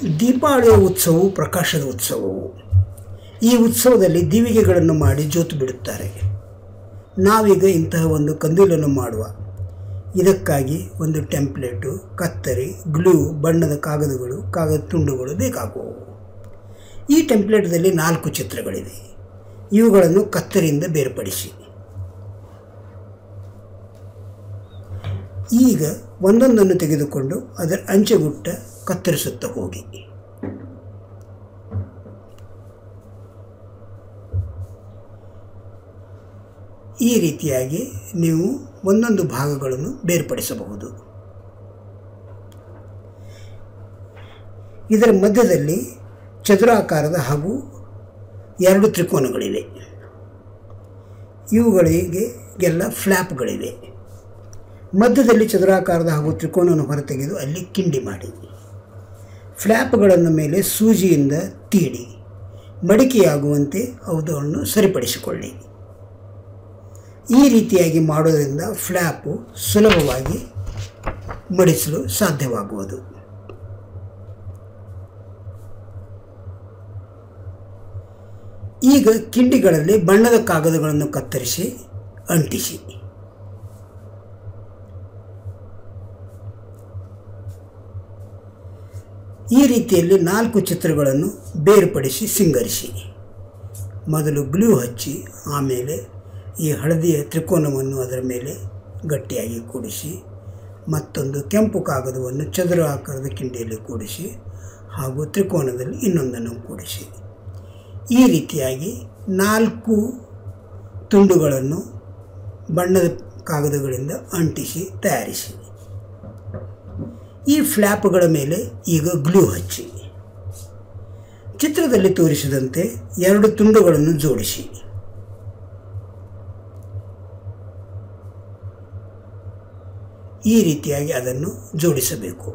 ದೀಪಾವಳಿಯ ಉತ್ಸವವು ಪ್ರಕಾಶದ ಉತ್ಸವವು ಈ ಉತ್ಸವದಲ್ಲಿ ದೀವಿಗೆಗಳನ್ನು ಮಾಡಿ ಜೋತು ಬಿಡುತ್ತಾರೆ ನಾವೀಗ ಇಂತಹ ಒಂದು ಕಂದೀಲನ್ನು ಮಾಡುವ ಇದಕ್ಕಾಗಿ ಒಂದು ಟೆಂಪ್ಲೇಟು ಕತ್ತರಿ ಗ್ಲೂ ಬಣ್ಣದ ಕಾಗದಗಳು ಕಾಗದ ತುಂಡುಗಳು ಬೇಕಾಗುವು ಈ ಟೆಂಪ್ಲೇಟ್ದಲ್ಲಿ ನಾಲ್ಕು ಚಿತ್ರಗಳಿವೆ ಇವುಗಳನ್ನು ಕತ್ತರಿಯಿಂದ ಬೇರ್ಪಡಿಸಿ ಈಗ ಒಂದೊಂದನ್ನು ತೆಗೆದುಕೊಂಡು ಅದರ ಅಂಚೆಗುಟ್ಟ ಕತ್ತರಿಸುತ್ತಾ ಹೋಗಿ ಈ ರೀತಿಯಾಗಿ ನೀವು ಒಂದೊಂದು ಭಾಗಗಳನ್ನು ಬೇರ್ಪಡಿಸಬಹುದು ಇದರ ಮಧ್ಯದಲ್ಲಿ ಚದುರಾಕಾರದ ಹಾಗೂ ಎರಡು ತ್ರಿಕೋನಗಳಿವೆ ಇವುಗಳಿಗೆ ಎಲ್ಲ ಫ್ಲ್ಯಾಪ್ಗಳಿವೆ ಮಧ್ಯದಲ್ಲಿ ಚದುರಾಕಾರದ ಹಾಗೂ ತ್ರಿಕೋನವನ್ನು ಹೊರತೆಗೆದು ಅಲ್ಲಿ ಕಿಂಡಿ ಮಾಡಿ ಫ್ಲ್ಯಾಪ್ಗಳನ್ನು ಮೇಲೆ ಸೂಜಿಯಿಂದ ತೀಡಿ ಮಡಿಕೆಯಾಗುವಂತೆ ಅವುಗಳನ್ನು ಸರಿಪಡಿಸಿಕೊಳ್ಳಿ ಈ ರೀತಿಯಾಗಿ ಮಾಡೋದರಿಂದ ಫ್ಲ್ಯಾಪು ಸುಲಭವಾಗಿ ಮಡಿಸಲು ಸಾಧ್ಯವಾಗುವುದು ಈಗ ಕಿಂಡಿಗಳಲ್ಲಿ ಬಣ್ಣದ ಕಾಗದಗಳನ್ನು ಕತ್ತರಿಸಿ ಅಂಟಿಸಿ ಈ ರೀತಿಯಲ್ಲಿ ನಾಲ್ಕು ಚಿತ್ರಗಳನ್ನು ಬೇರ್ಪಡಿಸಿ ಸಿಂಗರಿಸಿ ಮೊದಲು ಗ್ಲೂ ಹಚ್ಚಿ ಆಮೇಲೆ ಈ ಹಳದಿಯ ತ್ರಿಕೋನವನ್ನು ಅದರ ಮೇಲೆ ಗಟ್ಟಿಯಾಗಿ ಕೂಡಿಸಿ ಮತ್ತೊಂದು ಕೆಂಪು ಕಾಗದವನ್ನು ಚದುರ ಆಕಾರದ ಕಿಂಡಿಯಲ್ಲಿ ಕೂಡಿಸಿ ಹಾಗೂ ತ್ರಿಕೋನದಲ್ಲಿ ಇನ್ನೊಂದನ್ನು ಕೂಡಿಸಿ ಈ ರೀತಿಯಾಗಿ ನಾಲ್ಕು ತುಂಡುಗಳನ್ನು ಬಣ್ಣದ ಕಾಗದಗಳಿಂದ ಅಂಟಿಸಿ ತಯಾರಿಸಿ ಈ ಫ್ಲ್ಯಾಪ್ಗಳ ಮೇಲೆ ಈಗ ಗ್ಲೂ ಹಚ್ಚಿ ಚಿತ್ರದಲ್ಲಿ ತೋರಿಸಿದಂತೆ ಎರಡು ತುಂಡುಗಳನ್ನು ಜೋಡಿಸಿ ಈ ರೀತಿಯಾಗಿ ಅದನ್ನು ಜೋಡಿಸಬೇಕು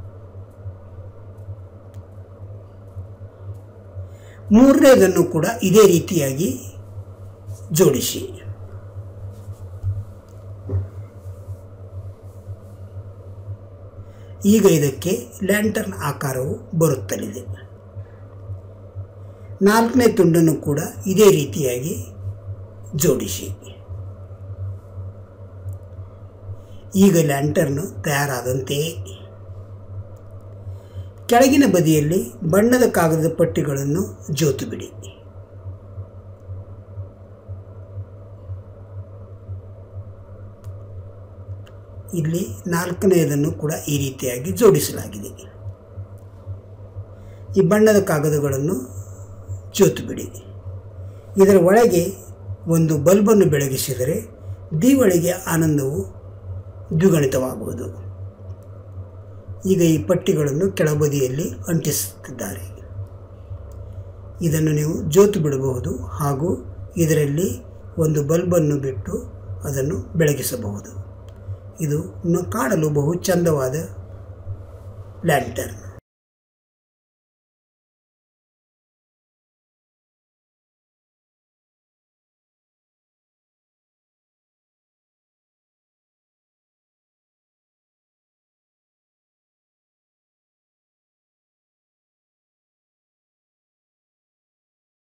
ಮೂರನೇದನ್ನು ಕೂಡ ಇದೇ ರೀತಿಯಾಗಿ ಜೋಡಿಸಿ ಈಗ ಇದಕ್ಕೆ ಲ್ಯಾಂಟರ್ನ್ ಆಕಾರವು ಬರುತ್ತಲಿದೆ ನಾಲ್ಕನೇ ತುಂಡನ್ನು ಕೂಡ ಇದೇ ರೀತಿಯಾಗಿ ಜೋಡಿಸಿ ಈಗ ಲ್ಯಾಂಟರ್ನು ತಯಾರಾದಂತೆಯೇ ಕೆಳಗಿನ ಬದಿಯಲ್ಲಿ ಬಣ್ಣದ ಕಾಗದದ ಪಟ್ಟಿಗಳನ್ನು ಜೋತು ಬಿಡಿ ಇಲ್ಲಿ ನಾಲ್ಕನೆಯದನ್ನು ಕೂಡ ಈ ರೀತಿಯಾಗಿ ಜೋಡಿಸಲಾಗಿದೆ ಈ ಬಣ್ಣದ ಕಾಗದಗಳನ್ನು ಜೋತು ಬಿಡಿ ಇದರ ಒಳಗೆ ಒಂದು ಬಲ್ಬನ್ನು ಬೆಳಗಿಸಿದರೆ ದೀವಳಿಗೆ ಆನಂದವು ದ್ವಿಗಣಿತವಾಗುವುದು ಈಗ ಈ ಪಟ್ಟಿಗಳನ್ನು ಕೆಳಬದಿಯಲ್ಲಿ ಅಂಟಿಸುತ್ತಿದ್ದಾರೆ ಇದನ್ನು ನೀವು ಜೋತು ಬಿಡಬಹುದು ಹಾಗೂ ಇದರಲ್ಲಿ ಒಂದು ಬಲ್ಬನ್ನು ಬಿಟ್ಟು ಅದನ್ನು ಬೆಳಗಿಸಬಹುದು ಇದು ಕಾಣಲು ಬಹು ಚಂದವಾದ ಲ್ಯಾಂಟರ್ನ್